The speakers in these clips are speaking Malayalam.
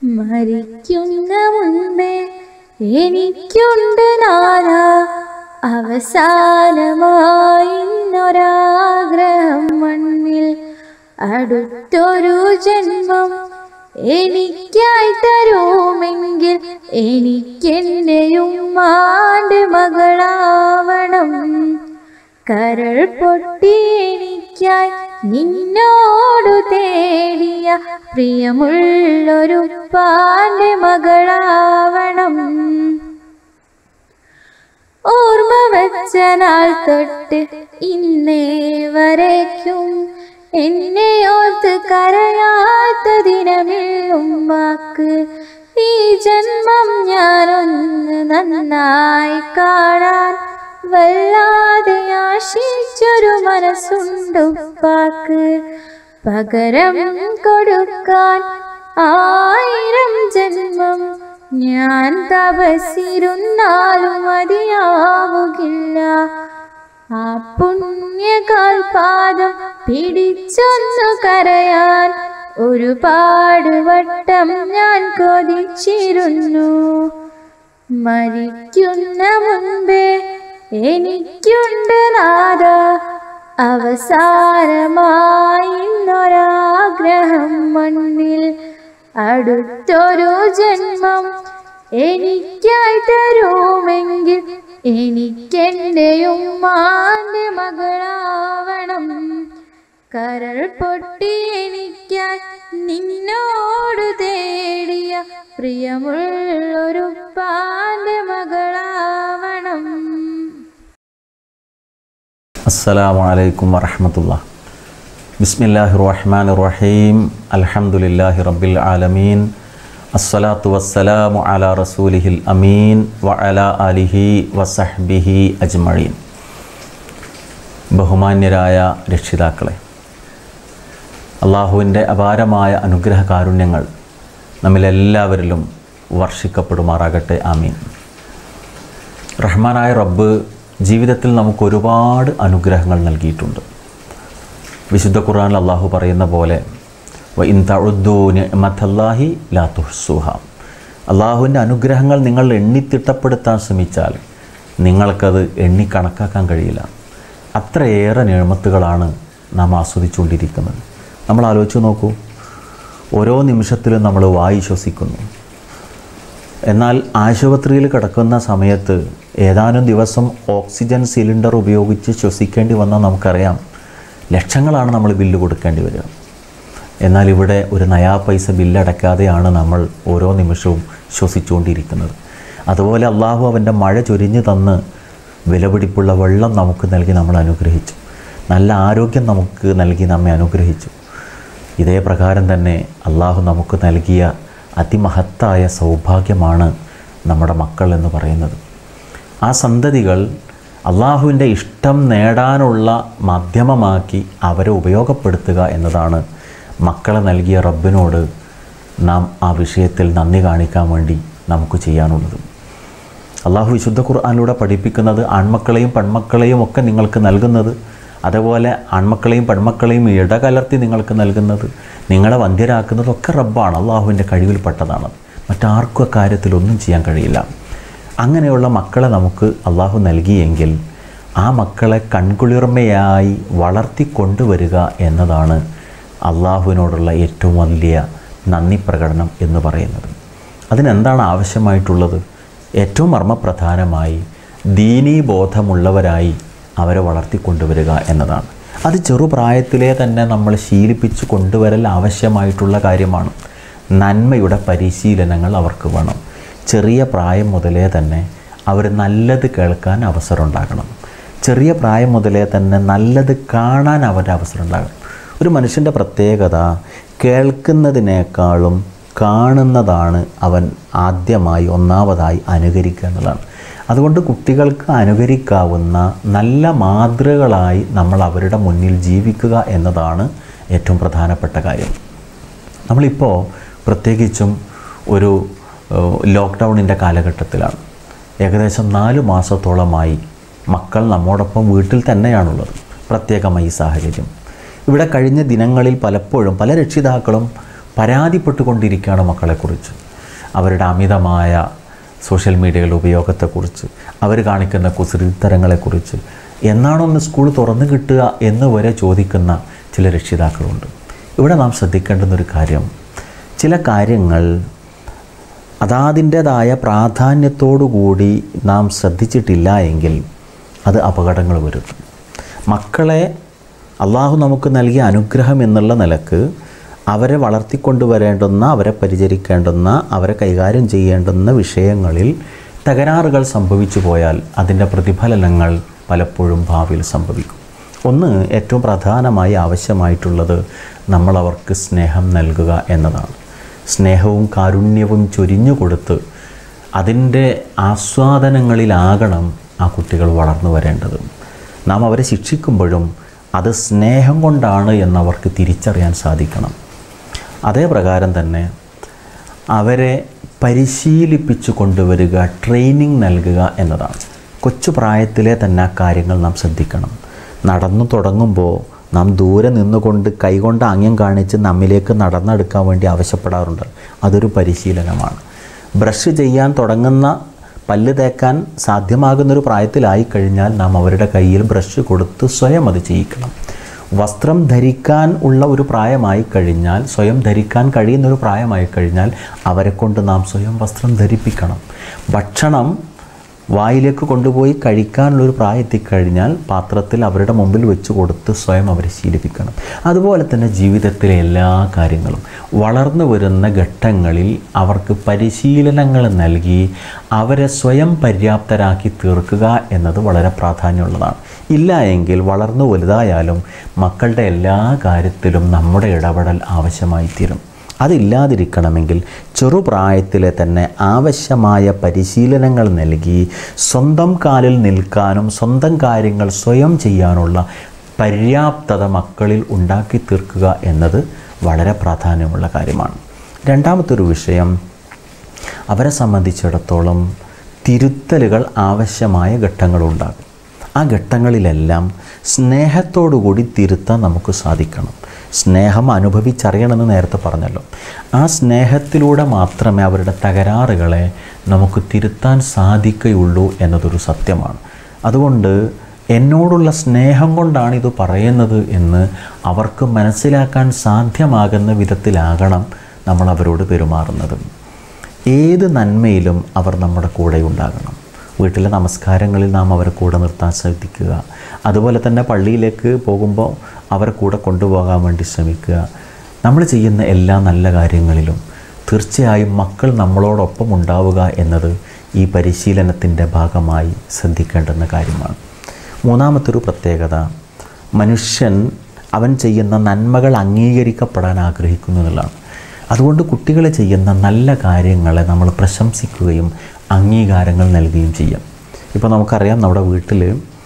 മരിക്കുന്ന മുൻപേ എനിക്കുണ്ട് നാഥ അവസാനമായിന്നൊരാഗ്രഹം മണ്ണിൽ അടുത്തൊരു ജന്മം എനിക്കായി തരുമെങ്കിൽ എനിക്കെൻ്റെ ഉമ്മാൻ്റെ മകളാവണം കരൾ പൊട്ടി എനിക്കായി നിന്നോടു തേടിയ പ്രിയമുള്ളൊരു പാന്റെ മകളാവണം ഓർമ്മ വെച്ച നാൾ തൊട്ട് ഇന്നേ വരയ്ക്കും എന്നെ ഓർത്ത് കരയാത്ത ദിനമില്ലുമ്മാക്ക് ഈ ജന്മം ഞാനൊന്ന് നന്നായി കാണാൻ വല്ലാതെ ആശിച്ചൊരു മനസ്സുണ്ടുപ്പാക്ക് പകരം കൊടുക്കാൻ ആയിരം ജന്മം ഞാൻ തപസിരുന്നാലും മതിയാവുകില്ല ആ പുണ്യകാൽപാദം പിടിച്ചൊന്നു കരയാൻ ഒരുപാട് വട്ടം ഞാൻ കൊതിച്ചിരുന്നു മരിക്കുന്ന മുൻപേ എനിക്കുണ്ട് നാദ അവസാനമായിന്നൊരാഗ്രഹം മണ്ണിൽ അടുത്തൊരു ജന്മം എനിക്കായി തരുമെങ്കിൽ എനിക്കെൻ്റെ ഉമ്മാന്റെ മകളാവണം കരൾ പൊട്ടി എനിക്കായി നിന്നോട് തേടിയ പ്രിയമുള്ളൊരു പാന്റെ മകളാവണം അസ്സലാമു അലൈക്കും വറഹമത്തുള്ള ബിസ്മില്ലാഹി റഹ്മാൻ റഹീം അൽഹംദുലില്ലാഹി റബ്ബിൽ ആലമീൻ അസ്സലാത്തു വസ്സലാമു അലാ റസൂലിഹിൽ അമീൻ വ അലാ അലിഹി വസഹ്ബിഹി അജ്മഴീൻ ബഹുമാന്യരായ രക്ഷിതാക്കളെ അള്ളാഹുവിൻ്റെ അപാരമായ അനുഗ്രഹ കാരുണ്യങ്ങൾ നമ്മിലെല്ലാവരിലും വർഷിക്കപ്പെടുമാറാകട്ടെ ആമീൻ റഹ്മാനായ റബ്ബ് ജീവിതത്തിൽ നമുക്ക് ഒരുപാട് അനുഗ്രഹങ്ങൾ നൽകിയിട്ടുണ്ട് വിശുദ്ധ ഖുർആനിൽ അള്ളാഹു പറയുന്ന പോലെ "വ ഇൻ തഉദ്ദൂ നിഅമത്തല്ലാഹി ലാ തുഹ്സുഹ അള്ളാഹുവിൻ്റെ അനുഗ്രഹങ്ങൾ നിങ്ങൾ എണ്ണിത്തിട്ടപ്പെടുത്താൻ ശ്രമിച്ചാൽ നിങ്ങൾക്കത് എണ്ണി കണക്കാക്കാൻ കഴിയില്ല അത്രയേറെ നിയമത്തുകളാണ് നാം ആസ്വദിച്ചുകൊണ്ടിരിക്കുന്നത് നമ്മൾ ആലോചിച്ച് നോക്കൂ ഓരോ നിമിഷത്തിലും നമ്മൾ വായു ശ്വസിക്കുന്നു എന്നാൽ ആശുപത്രിയിൽ കിടക്കുന്ന സമയത്ത് ഏതാനും ദിവസം ഓക്സിജൻ സിലിണ്ടർ ഉപയോഗിച്ച് ശ്വസിക്കേണ്ടി വന്നാൽ നമുക്കറിയാം ലക്ഷങ്ങളാണ് നമ്മൾ ബില്ല് കൊടുക്കേണ്ടി വരിക എന്നാൽ ഇവിടെ ഒരു നയാ പൈസ ബില്ലടക്കാതെയാണ് നമ്മൾ ഓരോ നിമിഷവും ശ്വസിച്ചുകൊണ്ടിരിക്കുന്നത് അതുപോലെ അള്ളാഹു അവൻ്റെ മഴ ചൊരിഞ്ഞു തന്ന് വിലപിടിപ്പുള്ള വെള്ളം നമുക്ക് നൽകി നമ്മൾ അനുഗ്രഹിച്ചു നല്ല ആരോഗ്യം നമുക്ക് നൽകി നമ്മെ അനുഗ്രഹിച്ചു ഇതേ പ്രകാരം തന്നെ അള്ളാഹു നമുക്ക് നൽകിയ അതിമഹത്തായ സൗഭാഗ്യമാണ് നമ്മുടെ മക്കൾ എന്ന് പറയുന്നത് ആ സന്തതികൾ അള്ളാഹുവിൻ്റെ ഇഷ്ടം നേടാനുള്ള മാധ്യമമാക്കി അവരെ ഉപയോഗപ്പെടുത്തുക എന്നതാണ് മക്കളെ നൽകിയ റബ്ബിനോട് നാം ആ വിഷയത്തിൽ നന്ദി കാണിക്കാൻ വേണ്ടി നമുക്ക് ചെയ്യാനുള്ളത് അള്ളാഹു വിശുദ്ധ ഖുർആാനിലൂടെ പഠിപ്പിക്കുന്നത് ആൺമക്കളെയും പെൺമക്കളെയും ഒക്കെ നിങ്ങൾക്ക് നൽകുന്നത് അതുപോലെ ആൺമക്കളെയും പെൺമക്കളെയും ഇടകലർത്തി നിങ്ങൾക്ക് നൽകുന്നത് നിങ്ങളെ വന്ധ്യരാക്കുന്നതൊക്കെ റബ്ബാണ് അള്ളാഹുവിൻ്റെ കഴിവിൽപ്പെട്ടതാണ് മറ്റാർക്കും അക്കാര്യത്തിലൊന്നും ചെയ്യാൻ കഴിയില്ല അങ്ങനെയുള്ള മക്കളെ നമുക്ക് അള്ളാഹു നൽകിയെങ്കിൽ ആ മക്കളെ കൺകുളിർമയായി വളർത്തി കൊണ്ടുവരിക എന്നതാണ് അള്ളാഹുവിനോടുള്ള ഏറ്റവും വലിയ നന്ദി പ്രകടനം എന്ന് പറയുന്നത് അതിനെന്താണ് ആവശ്യമായിട്ടുള്ളത് ഏറ്റവും മർമ്മപ്രധാനമായി ദീനീ ബോധമുള്ളവരായി അവരെ വളർത്തിക്കൊണ്ടുവരിക എന്നതാണ് അത് ചെറുപ്രായത്തിലേ തന്നെ നമ്മൾ ശീലിപ്പിച്ച് കൊണ്ടുവരൽ ആവശ്യമായിട്ടുള്ള കാര്യമാണ് നന്മയുടെ പരിശീലനങ്ങൾ അവർക്ക് വേണം ചെറിയ പ്രായം മുതലേ തന്നെ അവർ നല്ലത് കേൾക്കാൻ അവസരം ഉണ്ടാകണം ചെറിയ പ്രായം മുതലേ തന്നെ നല്ലത് കാണാൻ അവരുടെ അവസരം ഉണ്ടാകണം ഒരു മനുഷ്യൻ്റെ പ്രത്യേകത കേൾക്കുന്നതിനേക്കാളും കാണുന്നതാണ് അവൻ ആദ്യമായി ഒന്നാമതായി അനുകരിക്കുക എന്നുള്ളതാണ് അതുകൊണ്ട് കുട്ടികൾക്ക് അനുകരിക്കാവുന്ന നല്ല മാതൃകളായി നമ്മൾ അവരുടെ മുന്നിൽ ജീവിക്കുക എന്നതാണ് ഏറ്റവും പ്രധാനപ്പെട്ട കാര്യം നമ്മളിപ്പോൾ പ്രത്യേകിച്ചും ഒരു ലോക്ക്ഡൗണിൻ്റെ കാലഘട്ടത്തിലാണ് ഏകദേശം നാല് മാസത്തോളമായി മക്കൾ നമ്മോടൊപ്പം വീട്ടിൽ തന്നെയാണുള്ളത് പ്രത്യേകമായി ഈ സാഹചര്യം ഇവിടെ കഴിഞ്ഞ ദിനങ്ങളിൽ പലപ്പോഴും പല രക്ഷിതാക്കളും പരാതിപ്പെട്ടുകൊണ്ടിരിക്കുകയാണ് മക്കളെക്കുറിച്ച് അവരുടെ അമിതമായ സോഷ്യൽ മീഡിയകളുടെ ഉപയോഗത്തെക്കുറിച്ച് അവർ കാണിക്കുന്ന കുസൃത്തരങ്ങളെക്കുറിച്ച് എന്നാണൊന്ന് സ്കൂൾ തുറന്നു കിട്ടുക എന്ന് വരെ ചോദിക്കുന്ന ചില രക്ഷിതാക്കളുണ്ട് ഇവിടെ നാം ശ്രദ്ധിക്കേണ്ടുന്ന ഒരു കാര്യം ചില കാര്യങ്ങൾ അതാതിൻ്റേതായ പ്രാധാന്യത്തോടുകൂടി നാം ശ്രദ്ധിച്ചിട്ടില്ല എങ്കിൽ അത് അപകടങ്ങൾ വരുത്തും മക്കളെ അള്ളാഹു നമുക്ക് നൽകിയ അനുഗ്രഹം എന്നുള്ള നിലക്ക് അവരെ വളർത്തിക്കൊണ്ടുവരേണ്ടുന്ന അവരെ പരിചരിക്കേണ്ടുന്ന അവരെ കൈകാര്യം ചെയ്യേണ്ടുന്ന വിഷയങ്ങളിൽ തകരാറുകൾ സംഭവിച്ചു പോയാൽ അതിൻ്റെ പ്രതിഫലനങ്ങൾ പലപ്പോഴും ഭാവിയിൽ സംഭവിക്കും ഒന്ന് ഏറ്റവും പ്രധാനമായി ആവശ്യമായിട്ടുള്ളത് നമ്മൾ അവർക്ക് സ്നേഹം നൽകുക എന്നതാണ് സ്നേഹവും കാരുണ്യവും ചൊരിഞ്ഞു കൊടുത്ത് അതിൻ്റെ ആസ്വാദനങ്ങളിലാകണം ആ കുട്ടികൾ വളർന്നു വരേണ്ടത് നാം അവരെ ശിക്ഷിക്കുമ്പോഴും അത് സ്നേഹം കൊണ്ടാണ് എന്നവർക്ക് തിരിച്ചറിയാൻ സാധിക്കണം അതേ പ്രകാരം തന്നെ അവരെ പരിശീലിപ്പിച്ചു കൊണ്ടുവരിക ട്രെയിനിങ് നൽകുക എന്നതാണ് കൊച്ചു പ്രായത്തിലെ തന്നെ ആ കാര്യങ്ങൾ നാം ശ്രദ്ധിക്കണം നടന്നു തുടങ്ങുമ്പോൾ നാം ദൂരെ നിന്നുകൊണ്ട് കൈകൊണ്ട് ആംഗ്യം കാണിച്ച് നമ്മിലേക്ക് നടന്നെടുക്കാൻ വേണ്ടി ആവശ്യപ്പെടാറുണ്ട് അതൊരു പരിശീലനമാണ് ബ്രഷ് ചെയ്യാൻ തുടങ്ങുന്ന പല്ല് തേക്കാൻ സാധ്യമാകുന്നൊരു പ്രായത്തിലായി കഴിഞ്ഞാൽ നാം അവരുടെ കയ്യിൽ ബ്രഷ് കൊടുത്ത് സ്വയം അത് ചെയ്യിക്കണം വസ്ത്രം ധരിക്കാൻ ഉള്ള ഒരു പ്രായമായി കഴിഞ്ഞാൽ സ്വയം ധരിക്കാൻ കഴിയുന്ന ഒരു പ്രായമായി കഴിഞ്ഞാൽ അവരെ കൊണ്ട് നാം സ്വയം വസ്ത്രം ധരിപ്പിക്കണം ഭക്ഷണം വായിലേക്ക് കൊണ്ടുപോയി കഴിക്കാനുള്ളൊരു പ്രായം എത്തിക്കഴിഞ്ഞാൽ പാത്രത്തിൽ അവരുടെ മുമ്പിൽ വെച്ച് കൊടുത്ത് സ്വയം അവരെ ശീലിപ്പിക്കണം അതുപോലെ തന്നെ ജീവിതത്തിലെ എല്ലാ കാര്യങ്ങളും വളർന്നു വരുന്ന ഘട്ടങ്ങളിൽ അവർക്ക് പരിശീലനങ്ങൾ നൽകി അവരെ സ്വയം പര്യാപ്തരാക്കി തീർക്കുക എന്നത് വളരെ പ്രാധാന്യമുള്ളതാണ് ഇല്ല എങ്കിൽ വളർന്നു വലുതായാലും മക്കളുടെ എല്ലാ കാര്യത്തിലും നമ്മുടെ ഇടപെടൽ ആവശ്യമായി തീരും അതില്ലാതിരിക്കണമെങ്കിൽ ചെറുപ്രായത്തിലെ തന്നെ ആവശ്യമായ പരിശീലനങ്ങൾ നൽകി സ്വന്തം കാലിൽ നിൽക്കാനും സ്വന്തം കാര്യങ്ങൾ സ്വയം ചെയ്യാനുള്ള പര്യാപ്തത മക്കളിൽ ഉണ്ടാക്കി തീർക്കുക എന്നത് വളരെ പ്രാധാന്യമുള്ള കാര്യമാണ് രണ്ടാമത്തൊരു വിഷയം അവരെ സംബന്ധിച്ചിടത്തോളം തിരുത്തലുകൾ ആവശ്യമായ ഘട്ടങ്ങളുണ്ടാകും ആ ഘട്ടങ്ങളിലെല്ലാം സ്നേഹത്തോടുകൂടി തിരുത്താൻ നമുക്ക് സാധിക്കണം സ്നേഹം അനുഭവിച്ചറിയണമെന്ന് നേരത്തെ പറഞ്ഞല്ലോ ആ സ്നേഹത്തിലൂടെ മാത്രമേ അവരുടെ തകരാറുകളെ നമുക്ക് തിരുത്താൻ സാധിക്കുകയുള്ളൂ എന്നതൊരു സത്യമാണ് അതുകൊണ്ട് എന്നോടുള്ള സ്നേഹം കൊണ്ടാണ് ഇത് പറയുന്നത് എന്ന് അവർക്ക് മനസ്സിലാക്കാൻ സാധ്യമാകുന്ന വിധത്തിലാകണം നമ്മൾ അവരോട് പെരുമാറുന്നത് ഏത് നന്മയിലും അവർ നമ്മുടെ കൂടെ ഉണ്ടാകണം വീട്ടിലെ നമസ്കാരങ്ങളിൽ നാം അവരെ കൂടെ നിർത്താൻ ശ്രദ്ധിക്കുക അതുപോലെ തന്നെ പള്ളിയിലേക്ക് പോകുമ്പോൾ അവരെ കൂടെ കൊണ്ടുപോകാൻ വേണ്ടി ശ്രമിക്കുക നമ്മൾ ചെയ്യുന്ന എല്ലാ നല്ല കാര്യങ്ങളിലും തീർച്ചയായും മക്കൾ നമ്മളോടൊപ്പം ഉണ്ടാവുക എന്നത് ഈ പരിശീലനത്തിൻ്റെ ഭാഗമായി ശ്രദ്ധിക്കേണ്ടുന്ന കാര്യമാണ് മൂന്നാമത്തൊരു പ്രത്യേകത മനുഷ്യൻ അവൻ ചെയ്യുന്ന നന്മകൾ അംഗീകരിക്കപ്പെടാൻ ആഗ്രഹിക്കുന്നു എന്നുള്ളതാണ് അതുകൊണ്ട് കുട്ടികൾ ചെയ്യുന്ന നല്ല കാര്യങ്ങളെ നമ്മൾ പ്രശംസിക്കുകയും അംഗീകാരങ്ങൾ നൽകുകയും ചെയ്യാം ഇപ്പോൾ നമുക്കറിയാം നമ്മുടെ വീട്ടിൽ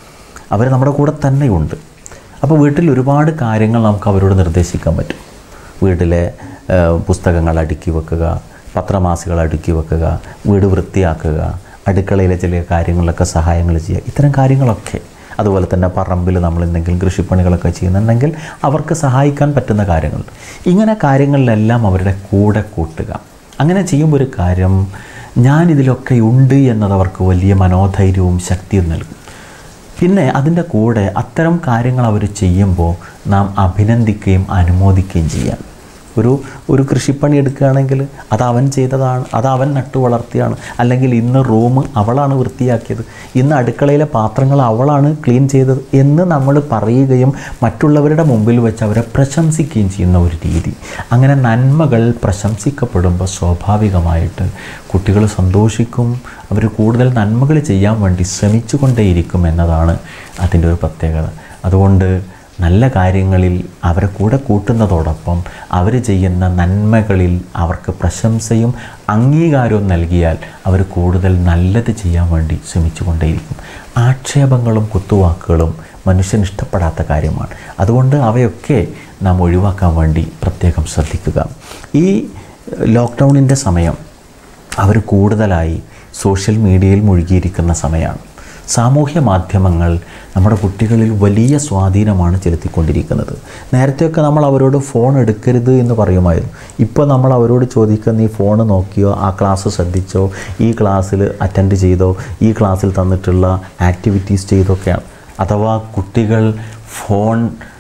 അവർ നമ്മുടെ കൂടെ തന്നെയുണ്ട് അപ്പോൾ വീട്ടിൽ ഒരുപാട് കാര്യങ്ങൾ നമുക്ക് അവരോട് നിർദ്ദേശിക്കാൻ പറ്റും വീട്ടിലെ ഏഹ്, പുസ്തകങ്ങൾ അടുക്കി വെക്കുക പത്രമാസികൾ അടുക്കി വെക്കുക വീട് വൃത്തിയാക്കുക അടുക്കളയിലെ ചില കാര്യങ്ങളിലൊക്കെ സഹായങ്ങൾ ചെയ്യുക ഇത്തരം കാര്യങ്ങളൊക്കെ അതുപോലെ തന്നെ പറമ്പിൽ നമ്മൾ എന്തെങ്കിലും കൃഷിപ്പണികളൊക്കെ ചെയ്യുന്നുണ്ടെങ്കിൽ അവർക്ക് സഹായിക്കാൻ പറ്റുന്ന കാര്യങ്ങൾ ഇങ്ങനെ കാര്യങ്ങളിലെല്ലാം അവരുടെ കൂടെ കൂട്ടുക അങ്ങനെ ചെയ്യുമ്പോൾ ഒരു കാര്യം ഞാനിതിലൊക്കെ ഉണ്ട് എന്നത് അവർക്ക് വലിയ മനോധൈര്യവും ശക്തിയും നൽകും പിന്നെ അതിൻ്റെ കൂടെ അത്തരം കാര്യങ്ങൾ അവർ ചെയ്യുമ്പോൾ നാം അഭിനന്ദിക്കുകയും അനുമോദിക്കുകയും ചെയ്യാം ഒരു ഒരു കൃഷിപ്പണി എടുക്കുകയാണെങ്കിൽ അത് അവൻ ചെയ്തതാണ് അത് അവൻ നട്ടു വളർത്തിയാണ് അല്ലെങ്കിൽ ഇന്ന് റൂം അവളാണ് വൃത്തിയാക്കിയത് ഇന്ന് അടുക്കളയിലെ പാത്രങ്ങൾ അവളാണ് ക്ലീൻ ചെയ്തത് എന്ന് നമ്മൾ പറയുകയും മറ്റുള്ളവരുടെ മുമ്പിൽ വെച്ച് അവരെ പ്രശംസിക്കുകയും ചെയ്യുന്ന ഒരു രീതി അങ്ങനെ നന്മകൾ പ്രശംസിക്കപ്പെടുമ്പോൾ സ്വാഭാവികമായിട്ട് കുട്ടികൾ സന്തോഷിക്കും അവർ കൂടുതൽ നന്മകൾ ചെയ്യാൻ വേണ്ടി ശ്രമിച്ചുകൊണ്ടേയിരിക്കും എന്നതാണ് അതിൻ്റെ ഒരു പ്രത്യേകത അതുകൊണ്ട് നല്ല കാര്യങ്ങളിൽ അവരെ കൂടെ കൂട്ടുന്നതോടൊപ്പം അവർ ചെയ്യുന്ന നന്മകളിൽ അവർക്ക് പ്രശംസയും അംഗീകാരവും നൽകിയാൽ അവർ കൂടുതൽ നല്ലത് ചെയ്യാൻ വേണ്ടി ശ്രമിച്ചുകൊണ്ടേയിരിക്കും ആക്ഷേപങ്ങളും കുത്തുവാക്കുകളും മനുഷ്യന് ഇഷ്ടപ്പെടാത്ത കാര്യമാണ് അതുകൊണ്ട് അവയൊക്കെ നാം ഒഴിവാക്കാൻ വേണ്ടി പ്രത്യേകം ശ്രദ്ധിക്കുക ഈ ലോക്ക്ഡൗണിൻ്റെ സമയം അവർ കൂടുതലായി സോഷ്യൽ മീഡിയയിൽ മുഴുകിയിരിക്കുന്ന സമയമാണ് സാമൂഹ്യ മാധ്യമങ്ങൾ നമ്മുടെ കുട്ടികളിൽ വലിയ സ്വാധീനമാണ് ചെലുത്തിക്കൊണ്ടിരിക്കുന്നത് നേരത്തെയൊക്കെ നമ്മൾ അവരോട് ഫോൺ എടുക്കരുത് എന്ന് പറയുമായിരുന്നു ഇപ്പോൾ നമ്മൾ അവരോട് ചോദിക്കുക നീ ഫോൺ നോക്കിയോ ആ ക്ലാസ് ശ്രദ്ധിച്ചോ ഈ ക്ലാസ്സിൽ അറ്റൻഡ് ചെയ്തോ ഈ ക്ലാസ്സിൽ തന്നിട്ടുള്ള ആക്ടിവിറ്റീസ് ചെയ്തൊക്കെയാണ് അഥവാ കുട്ടികൾ ഫോൺ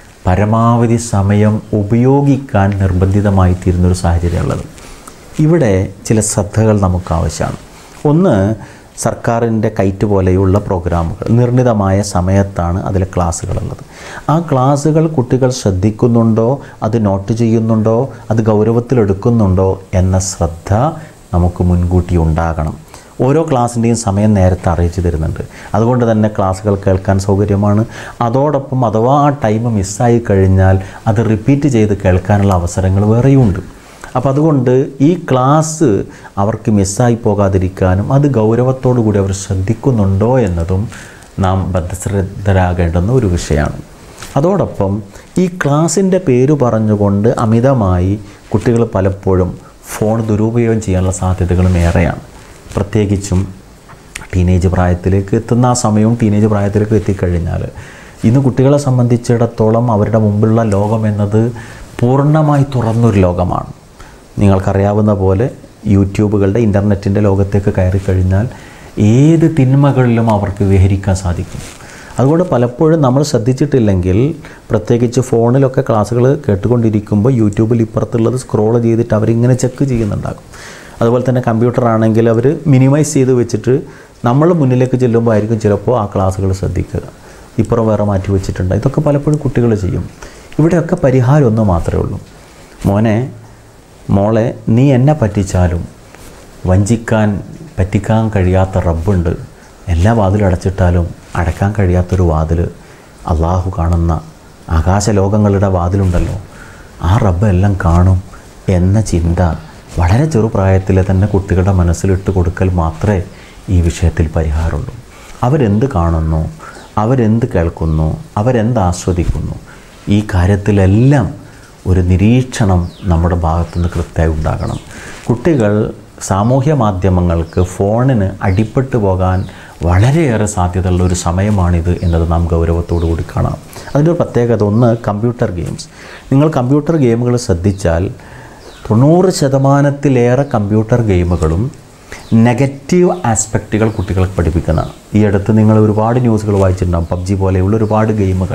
പരമാവധി സമയം ഉപയോഗിക്കാൻ നിർബന്ധിതമായി തീരുന്നൊരു സാഹചര്യമുള്ളത് ഇവിടെ ചില ശ്രദ്ധകൾ നമുക്ക് ആവശ്യമാണ് ഒന്ന് സർക്കാരിൻ്റെ കൈറ്റ് പോലെയുള്ള പ്രോഗ്രാമുകൾ നിർണിതമായ സമയത്താണ് അതിലെ ക്ലാസ്സുകളുള്ളത് ആ ക്ലാസ്സുകൾ കുട്ടികൾ ശ്രദ്ധിക്കുന്നുണ്ടോ അത് നോട്ട് ചെയ്യുന്നുണ്ടോ അത് ഗൗരവത്തിലെടുക്കുന്നുണ്ടോ എന്ന ശ്രദ്ധ നമുക്ക് മുൻകൂട്ടി ഉണ്ടാകണം ഓരോ ക്ലാസ്സിൻ്റെയും സമയം നേരത്തെ അറിയിച്ചു തരുന്നുണ്ട് അതുകൊണ്ട് തന്നെ ക്ലാസ്സുകൾ കേൾക്കാൻ സൗകര്യമാണ് അതോടൊപ്പം അഥവാ ആ ടൈം മിസ്സായി കഴിഞ്ഞാൽ അത് റിപ്പീറ്റ് ചെയ്ത് കേൾക്കാനുള്ള അവസരങ്ങൾ വേറെയുണ്ട് അപ്പോൾ അതുകൊണ്ട് ഈ ക്ലാസ് അവർക്ക് മിസ്സായി പോകാതിരിക്കാനും അത് ഗൗരവത്തോടു കൂടി അവർ ശ്രദ്ധിക്കുന്നുണ്ടോ എന്നതും നാം ബദ്ധശ്രദ്ധരാകേണ്ടുന്ന ഒരു വിഷയമാണ് അതോടൊപ്പം ഈ ക്ലാസ്സിൻ്റെ പേര് പറഞ്ഞുകൊണ്ട് അമിതമായി കുട്ടികൾ പലപ്പോഴും ഫോൺ ദുരുപയോഗം ചെയ്യാനുള്ള സാധ്യതകളും ഏറെയാണ് പ്രത്യേകിച്ചും ടീനേജ് പ്രായത്തിലേക്ക് എത്തുന്ന ആ സമയവും ടീനേജ് പ്രായത്തിലേക്ക് എത്തിക്കഴിഞ്ഞാൽ ഇന്ന് കുട്ടികളെ സംബന്ധിച്ചിടത്തോളം അവരുടെ മുമ്പുള്ള ലോകം എന്നത് പൂർണ്ണമായി തുറന്നൊരു ലോകമാണ് നിങ്ങൾക്കറിയാവുന്ന പോലെ യൂട്യൂബുകളുടെ ഇൻ്റർനെറ്റിൻ്റെ ലോകത്തേക്ക് കയറി കഴിഞ്ഞാൽ ഏത് തിന്മകളിലും അവർക്ക് വിഹരിക്കാൻ സാധിക്കും അതുകൊണ്ട് പലപ്പോഴും നമ്മൾ ശ്രദ്ധിച്ചിട്ടില്ലെങ്കിൽ പ്രത്യേകിച്ച് ഫോണിലൊക്കെ ക്ലാസ്സുകൾ കേട്ടുകൊണ്ടിരിക്കുമ്പോൾ യൂട്യൂബിൽ ഇപ്പുറത്തുള്ളത് സ്ക്രോൾ ചെയ്തിട്ട് അവരിങ്ങനെ ചെക്ക് ചെയ്യുന്നുണ്ടാകും അതുപോലെ തന്നെ കമ്പ്യൂട്ടർ ആണെങ്കിൽ അവർ മിനിമൈസ് ചെയ്ത് വെച്ചിട്ട് നമ്മൾ മുന്നിലേക്ക് ചെല്ലുമ്പോൾ ആയിരിക്കും ചിലപ്പോൾ ആ ക്ലാസ്സുകൾ ശ്രദ്ധിക്കുക ഇപ്പുറം വേറെ മാറ്റി വെച്ചിട്ടുണ്ട് ഇതൊക്കെ പലപ്പോഴും കുട്ടികൾ ചെയ്യും ഇവിടെയൊക്കെ പരിഹാരം ഒന്ന് മാത്രമേ ഉള്ളൂ മോനെ മോളെ നീ എന്നെ പറ്റിച്ചാലും വഞ്ചിക്കാൻ പറ്റിക്കാൻ കഴിയാത്ത റബ്ബുണ്ട് എല്ലാ വാതിലും അടച്ചിട്ടാലും അടക്കാൻ കഴിയാത്തൊരു വാതിൽ അള്ളാഹു കാണുന്ന ആകാശലോകങ്ങളുടെ വാതിലുണ്ടല്ലോ ആ റബ്ബ് എല്ലാം കാണും എന്ന ചിന്ത വളരെ ചെറുപ്രായത്തിൽ തന്നെ കുട്ടികളുടെ മനസ്സിലിട്ട് കൊടുക്കൽ മാത്രമേ ഈ വിഷയത്തിൽ പരിഹാരമുള്ളൂ അവരെന്ത് കാണുന്നു അവരെന്ത് കേൾക്കുന്നു അവരെന്ത് ആസ്വദിക്കുന്നു ഈ കാര്യത്തിലെല്ലാം ഒരു നിരീക്ഷണം നമ്മുടെ ഭാഗത്തുനിന്ന് കൃത്യമായി ഉണ്ടാകണം കുട്ടികൾ സാമൂഹ്യ മാധ്യമങ്ങൾക്ക് ഫോണിന് അടിപ്പെട്ടു പോകാൻ വളരെയേറെ സാധ്യതയുള്ള ഒരു സമയമാണിത് എന്നത് നാം ഗൗരവത്തോടു കൂടി കാണാം അതിൻ്റെ ഒരു പ്രത്യേകത ഒന്ന് കമ്പ്യൂട്ടർ ഗെയിംസ് നിങ്ങൾ കമ്പ്യൂട്ടർ ഗെയിമുകൾ ശ്രദ്ധിച്ചാൽ തൊണ്ണൂറ് ശതമാനത്തിലേറെ കമ്പ്യൂട്ടർ ഗെയിമുകളും നെഗറ്റീവ് ആസ്പെക്റ്റുകൾ കുട്ടികൾക്ക് പഠിപ്പിക്കുന്നതാണ് ഈ അടുത്ത് നിങ്ങൾ ഒരുപാട് ന്യൂസുകൾ വായിച്ചിട്ടുണ്ടാകും പബ്ജി പോലെയുള്ള ഒരുപാട് ഗെയിമുകൾ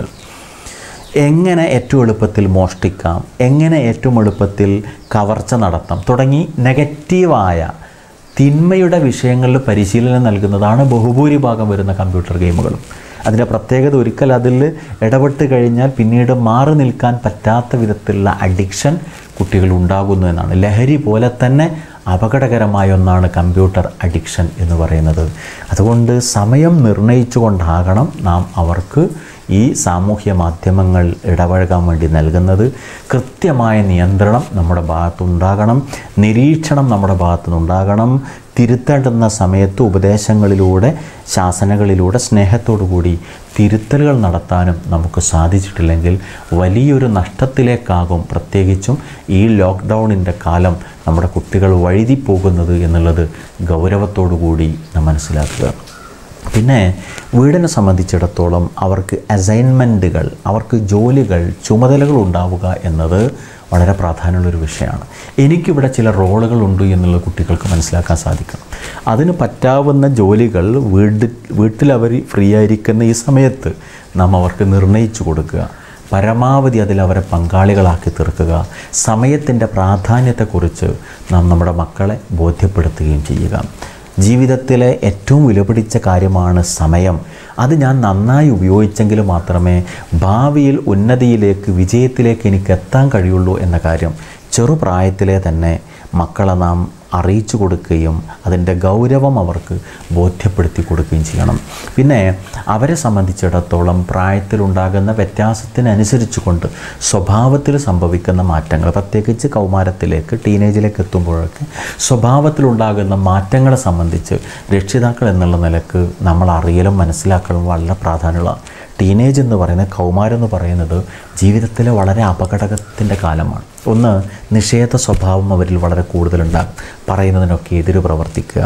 എങ്ങനെ ഏറ്റവും എളുപ്പത്തിൽ മോഷ്ടിക്കാം എങ്ങനെ ഏറ്റവും എളുപ്പത്തിൽ കവർച്ച നടത്താം തുടങ്ങി നെഗറ്റീവായ തിന്മയുടെ വിഷയങ്ങളിൽ പരിശീലനം നൽകുന്നതാണ് ബഹുഭൂരിഭാഗം വരുന്ന കമ്പ്യൂട്ടർ ഗെയിമുകളും അതിൻ്റെ പ്രത്യേകത ഒരിക്കൽ അതിൽ ഇടപെട്ട് കഴിഞ്ഞാൽ പിന്നീട് മാറി നിൽക്കാൻ പറ്റാത്ത വിധത്തിലുള്ള അഡിക്ഷൻ കുട്ടികൾ ഉണ്ടാകുന്നു എന്നാണ് ലഹരി പോലെ തന്നെ അപകടകരമായ ഒന്നാണ് കമ്പ്യൂട്ടർ അഡിക്ഷൻ എന്ന് പറയുന്നത് അതുകൊണ്ട് സമയം നിർണയിച്ചുകൊണ്ടാകണം നാം അവർക്ക് ഈ സാമൂഹ്യ മാധ്യമങ്ങൾ ഇടപഴകാൻ വേണ്ടി നൽകുന്നത് കൃത്യമായ നിയന്ത്രണം നമ്മുടെ ഭാഗത്തുണ്ടാകണം നിരീക്ഷണം നമ്മുടെ ഭാഗത്തുനിന്നുണ്ടാകണം തിരുത്തേണ്ടുന്ന സമയത്ത് ഉപദേശങ്ങളിലൂടെ ശാസനകളിലൂടെ സ്നേഹത്തോടു കൂടി തിരുത്തലുകൾ നടത്താനും നമുക്ക് സാധിച്ചിട്ടില്ലെങ്കിൽ വലിയൊരു നഷ്ടത്തിലേക്കാകും പ്രത്യേകിച്ചും ഈ ലോക്ക്ഡൗണിൻ്റെ കാലം നമ്മുടെ കുട്ടികൾ വഴുതിപ്പോകുന്നത് എന്നുള്ളത് ഗൗരവത്തോടു കൂടി നാം മനസ്സിലാക്കുക പിന്നെ വീടിനെ സംബന്ധിച്ചിടത്തോളം അവർക്ക് അസൈൻമെൻറ്റുകൾ അവർക്ക് ജോലികൾ ചുമതലകൾ ഉണ്ടാവുക എന്നത് വളരെ പ്രാധാന്യമുള്ളൊരു വിഷയമാണ് എനിക്കിവിടെ ചില റോളുകളുണ്ട് എന്നുള്ളത് കുട്ടികൾക്ക് മനസ്സിലാക്കാൻ സാധിക്കണം അതിന് പറ്റാവുന്ന ജോലികൾ വീട് വീട്ടിലവർ ഫ്രീ ആയിരിക്കുന്ന ഈ സമയത്ത് നാം അവർക്ക് നിർണയിച്ചു കൊടുക്കുക പരമാവധി അതിൽ അവരെ പങ്കാളികളാക്കി തീർക്കുക സമയത്തിൻ്റെ പ്രാധാന്യത്തെക്കുറിച്ച് നാം നമ്മുടെ മക്കളെ ബോധ്യപ്പെടുത്തുകയും ചെയ്യുക ജീവിതത്തിലെ ഏറ്റവും വിലപിടിച്ച കാര്യമാണ് സമയം അത് ഞാൻ നന്നായി ഉപയോഗിച്ചെങ്കിൽ മാത്രമേ ഭാവിയിൽ ഉന്നതിയിലേക്ക് വിജയത്തിലേക്ക് എനിക്ക് എത്താൻ കഴിയുള്ളൂ എന്ന കാര്യം ചെറുപ്രായത്തിലെ തന്നെ മക്കളെ നാം അറിയിച്ചു കൊടുക്കുകയും അതിൻ്റെ ഗൗരവം അവർക്ക് ബോധ്യപ്പെടുത്തി കൊടുക്കുകയും ചെയ്യണം പിന്നെ അവരെ സംബന്ധിച്ചിടത്തോളം പ്രായത്തിലുണ്ടാകുന്ന വ്യത്യാസത്തിനനുസരിച്ച് കൊണ്ട് സ്വഭാവത്തിൽ സംഭവിക്കുന്ന മാറ്റങ്ങൾ പ്രത്യേകിച്ച് കൗമാരത്തിലേക്ക് ടീനേജിലേക്ക് എത്തുമ്പോഴൊക്കെ സ്വഭാവത്തിലുണ്ടാകുന്ന മാറ്റങ്ങളെ സംബന്ധിച്ച് രക്ഷിതാക്കൾ എന്നുള്ള നിലക്ക് നമ്മൾ അറിയലും മനസ്സിലാക്കലും വളരെ പ്രാധാന്യമുള്ള ടീനേജ് എന്ന് പറയുന്നത് കൗമാരം എന്ന് പറയുന്നത് ജീവിതത്തിലെ വളരെ അപകടത്തിൻ്റെ കാലമാണ് ഒന്ന് നിഷേധ സ്വഭാവം അവരിൽ വളരെ കൂടുതലുണ്ടാകും പറയുന്നതിനൊക്കെ എതിര് പ്രവർത്തിക്കുക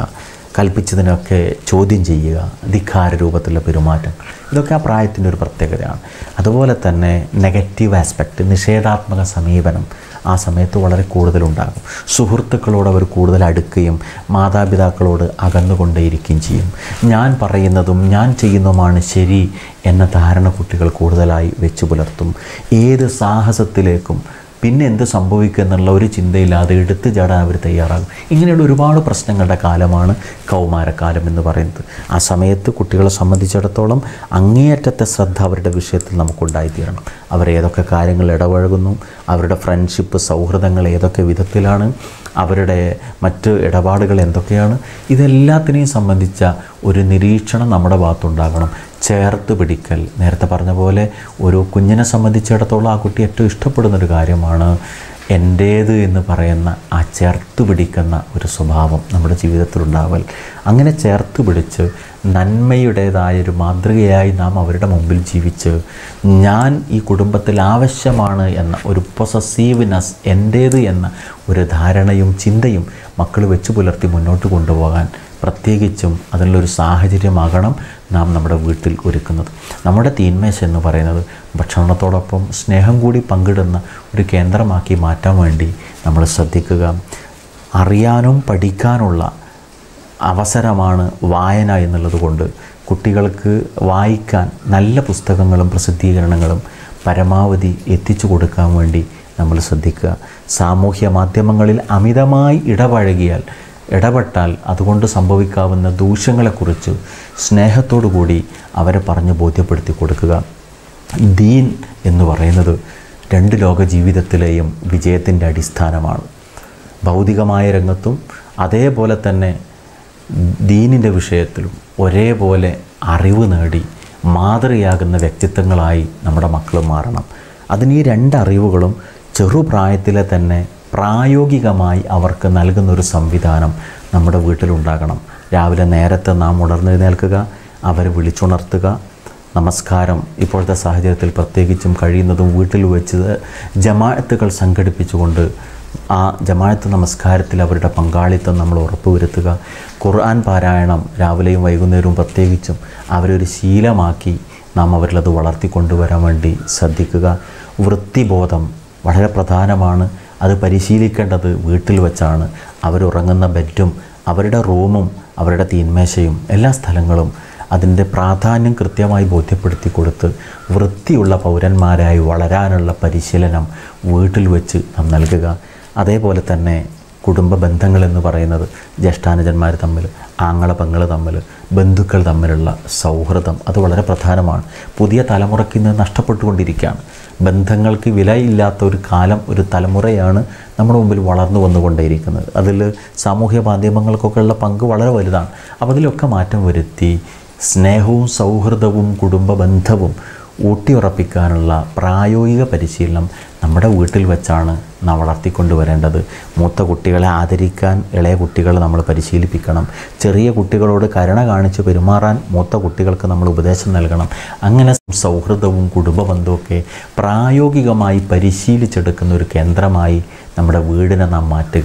കൽപ്പിച്ചതിനൊക്കെ ചോദ്യം ചെയ്യുക ധിക്കാര രൂപത്തിലുള്ള പെരുമാറ്റം ഇതൊക്കെ ആ പ്രായത്തിൻ്റെ ഒരു പ്രത്യേകതയാണ് അതുപോലെ തന്നെ നെഗറ്റീവ് ആസ്പെക്റ്റ് നിഷേധാത്മക സമീപനം ആ സമയത്ത് വളരെ കൂടുതലുണ്ടാകും സുഹൃത്തുക്കളോട് അവർ കൂടുതൽ അടുക്കുകയും മാതാപിതാക്കളോട് അകന്നുകൊണ്ടേയിരിക്കുകയും ചെയ്യും ഞാൻ പറയുന്നതും ഞാൻ ചെയ്യുന്നതുമാണ് ശരി എന്ന ധാരണ കുട്ടികൾ കൂടുതലായി വെച്ചു പുലർത്തും ഏത് സാഹസത്തിലേക്കും പിന്നെ എന്ത് സംഭവിക്കും എന്നുള്ള ഒരു ചിന്തയില്ലാതെ എടുത്തു ചാടാൻ അവർ തയ്യാറാകും ഇങ്ങനെയുള്ള ഒരുപാട് പ്രശ്നങ്ങളുടെ കാലമാണ് കൗമാരക്കാലം എന്ന് പറയുന്നത് ആ സമയത്ത് കുട്ടികളെ സംബന്ധിച്ചിടത്തോളം അങ്ങേയറ്റത്തെ ശ്രദ്ധ അവരുടെ വിഷയത്തിൽ നമുക്കുണ്ടായിത്തീരണം അവർ ഏതൊക്കെ കാര്യങ്ങൾ ഇടപഴകുന്നു അവരുടെ ഫ്രണ്ട്ഷിപ്പ് സൗഹൃദങ്ങൾ ഏതൊക്കെ വിധത്തിലാണ് അവരുടെ മറ്റ് ഇടപാടുകൾ എന്തൊക്കെയാണ് ഇതെല്ലാത്തിനെയും സംബന്ധിച്ച ഒരു നിരീക്ഷണം നമ്മുടെ ഭാഗത്തുണ്ടാകണം ചേർത്ത് പിടിക്കൽ നേരത്തെ പറഞ്ഞ പോലെ ഒരു കുഞ്ഞിനെ സംബന്ധിച്ചിടത്തോളം ആ കുട്ടി ഏറ്റവും ഇഷ്ടപ്പെടുന്നൊരു കാര്യമാണ് എൻ്റേത് എന്ന് പറയുന്ന ആ ചേർത്ത് പിടിക്കുന്ന ഒരു സ്വഭാവം നമ്മുടെ ജീവിതത്തിലുണ്ടാവൽ അങ്ങനെ ചേർത്ത് പിടിച്ച് നന്മയുടേതായൊരു മാതൃകയായി നാം അവരുടെ മുമ്പിൽ ജീവിച്ച് ഞാൻ ഈ കുടുംബത്തിൽ ആവശ്യമാണ് എന്ന ഒരു പൊസസീവ്നെസ് എൻ്റേത് എന്ന ഒരു ധാരണയും ചിന്തയും മക്കൾ വെച്ച് പുലർത്തി മുന്നോട്ട് കൊണ്ടുപോകാൻ പ്രത്യേകിച്ചും അതിനുള്ളൊരു സാഹചര്യമാകണം നാം നമ്മുടെ വീട്ടിൽ ഒരുക്കുന്നത് നമ്മുടെ തീന്മേശ എന്ന് പറയുന്നത് ഭക്ഷണത്തോടൊപ്പം സ്നേഹം കൂടി പങ്കിടുന്ന ഒരു കേന്ദ്രമാക്കി മാറ്റാൻ വേണ്ടി നമ്മൾ ശ്രദ്ധിക്കുക അറിയാനും പഠിക്കാനുള്ള അവസരമാണ് വായന എന്നുള്ളത് കൊണ്ട് കുട്ടികൾക്ക് വായിക്കാൻ നല്ല പുസ്തകങ്ങളും പ്രസിദ്ധീകരണങ്ങളും പരമാവധി എത്തിച്ചു കൊടുക്കാൻ വേണ്ടി നമ്മൾ ശ്രദ്ധിക്കുക സാമൂഹ്യ മാധ്യമങ്ങളിൽ അമിതമായി ഇടപഴകിയാൽ ഇടപെട്ടാൽ അതുകൊണ്ട് സംഭവിക്കാവുന്ന ദൂഷ്യങ്ങളെക്കുറിച്ച് സ്നേഹത്തോടു കൂടി അവരെ പറഞ്ഞ് ബോധ്യപ്പെടുത്തി കൊടുക്കുക ദീൻ എന്ന് പറയുന്നത് രണ്ട് ലോക ജീവിതത്തിലെയും വിജയത്തിൻ്റെ അടിസ്ഥാനമാണ് ഭൗതികമായ രംഗത്തും അതേപോലെ തന്നെ ദീനിൻ്റെ വിഷയത്തിലും ഒരേപോലെ അറിവ് നേടി മാതൃകയാകുന്ന വ്യക്തിത്വങ്ങളായി നമ്മുടെ മക്കൾ മാറണം അതിന് ഈ രണ്ട് അറിവുകളും ചെറുപ്രായത്തിലെ തന്നെ പ്രായോഗികമായി അവർക്ക് നൽകുന്നൊരു സംവിധാനം നമ്മുടെ വീട്ടിലുണ്ടാകണം രാവിലെ നേരത്തെ നാം ഉണർന്നെഴുന്നേൽക്കുക അവരെ വിളിച്ചുണർത്തുക നമസ്കാരം ഇപ്പോഴത്തെ സാഹചര്യത്തിൽ പ്രത്യേകിച്ചും കഴിയുന്നതും വീട്ടിൽ വെച്ച് ജമാഅത്തുകൾ സംഘടിപ്പിച്ചുകൊണ്ട് ആ ജമാഅത്ത് നമസ്കാരത്തിൽ അവരുടെ പങ്കാളിത്തം നമ്മൾ ഉറപ്പുവരുത്തുക ഖുർആൻ പാരായണം രാവിലെയും വൈകുന്നേരവും പ്രത്യേകിച്ചും അവരൊരു ശീലമാക്കി നാം അവരിലത് വളർത്തിക്കൊണ്ടുവരാൻ വേണ്ടി ശ്രദ്ധിക്കുക വൃത്തിബോധം വളരെ പ്രധാനമാണ് അത് പരിശീലിക്കേണ്ടത് വീട്ടിൽ വെച്ചാണ് അവരുറങ്ങുന്ന ബെഡും അവരുടെ റൂമും അവരുടെ തീന്മേശയും എല്ലാ സ്ഥലങ്ങളും അതിൻ്റെ പ്രാധാന്യം കൃത്യമായി ബോധ്യപ്പെടുത്തി കൊടുത്ത് വൃത്തിയുള്ള പൗരന്മാരായി വളരാനുള്ള പരിശീലനം വീട്ടിൽ വെച്ച് നാം നൽകുക അതേപോലെ തന്നെ കുടുംബ ബന്ധങ്ങൾ എന്ന് പറയുന്നത് ജ്യേഷ്ഠാനുജന്മാർ തമ്മിൽ ആങ്ങള പെങ്ങൾ തമ്മിൽ ബന്ധുക്കൾ തമ്മിലുള്ള സൗഹൃദം അത് വളരെ പ്രധാനമാണ് പുതിയ തലമുറയ്ക്ക് ഇന്ന് നഷ്ടപ്പെട്ടുകൊണ്ടിരിക്കുകയാണ് ബന്ധങ്ങൾക്ക് വിലയില്ലാത്ത ഒരു കാലം ഒരു തലമുറയാണ് നമ്മുടെ മുമ്പിൽ വളർന്നു വന്നുകൊണ്ടേയിരിക്കുന്നത് അതിൽ സാമൂഹ്യ മാധ്യമങ്ങൾക്കൊക്കെ ഉള്ള പങ്ക് വളരെ വലുതാണ് അപ്പോൾ അതിലൊക്കെ മാറ്റം വരുത്തി സ്നേഹവും സൗഹൃദവും കുടുംബ ബന്ധവും ഊട്ടിയുറപ്പിക്കാനുള്ള പ്രായോഗിക പരിശീലനം നമ്മുടെ വീട്ടിൽ വെച്ചാണ് നാം വളർത്തിക്കൊണ്ടുവരേണ്ടത് മൂത്ത കുട്ടികളെ ആദരിക്കാൻ ഇളയ കുട്ടികളെ നമ്മൾ പരിശീലിപ്പിക്കണം ചെറിയ കുട്ടികളോട് കരുണ കാണിച്ച് പെരുമാറാൻ മൂത്ത കുട്ടികൾക്ക് നമ്മൾ ഉപദേശം നൽകണം അങ്ങനെ സൗഹൃദവും കുടുംബ ബന്ധവുമൊക്കെ പ്രായോഗികമായി പരിശീലിച്ചെടുക്കുന്ന ഒരു കേന്ദ്രമായി നമ്മുടെ വീടിനെ നാം മാറ്റുക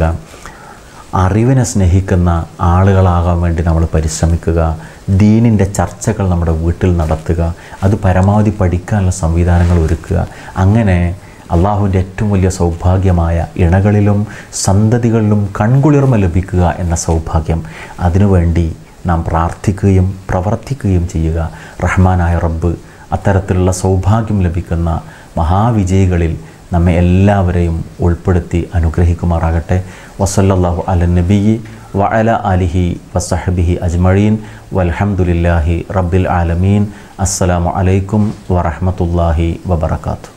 അറിവിനെ സ്നേഹിക്കുന്ന ആളുകളാകാൻ വേണ്ടി നമ്മൾ പരിശ്രമിക്കുക ദീനിൻ്റെ ചർച്ചകൾ നമ്മുടെ വീട്ടിൽ നടത്തുക അത് പരമാവധി പഠിക്കാനുള്ള സംവിധാനങ്ങൾ ഒരുക്കുക അങ്ങനെ അള്ളാഹുവിൻ്റെ ഏറ്റവും വലിയ സൗഭാഗ്യമായ ഇണകളിലും സന്തതികളിലും കൺകുളിർമ ലഭിക്കുക എന്ന സൗഭാഗ്യം അതിനുവേണ്ടി നാം പ്രാർത്ഥിക്കുകയും പ്രവർത്തിക്കുകയും ചെയ്യുക റഹ്മാനായ റബ്ബ് അത്തരത്തിലുള്ള സൗഭാഗ്യം ലഭിക്കുന്ന മഹാവിജയികളിൽ നമ്മെ എല്ലാവരെയും ഉൾപ്പെടുത്തി അനുഗ്രഹിക്കുമാറാകട്ടെ വസല്ലല്ലാഹു അല നബി വഅല അലിഹി വസഹബിഹി അജ്മഴീൻ വൽഹംദുലില്ലാഹി റബ്ബിൽ ആലമീൻ അസ്സലാമു അലൈക്കും വറഹ്മത്തുള്ളാഹി വബറകാതുഹു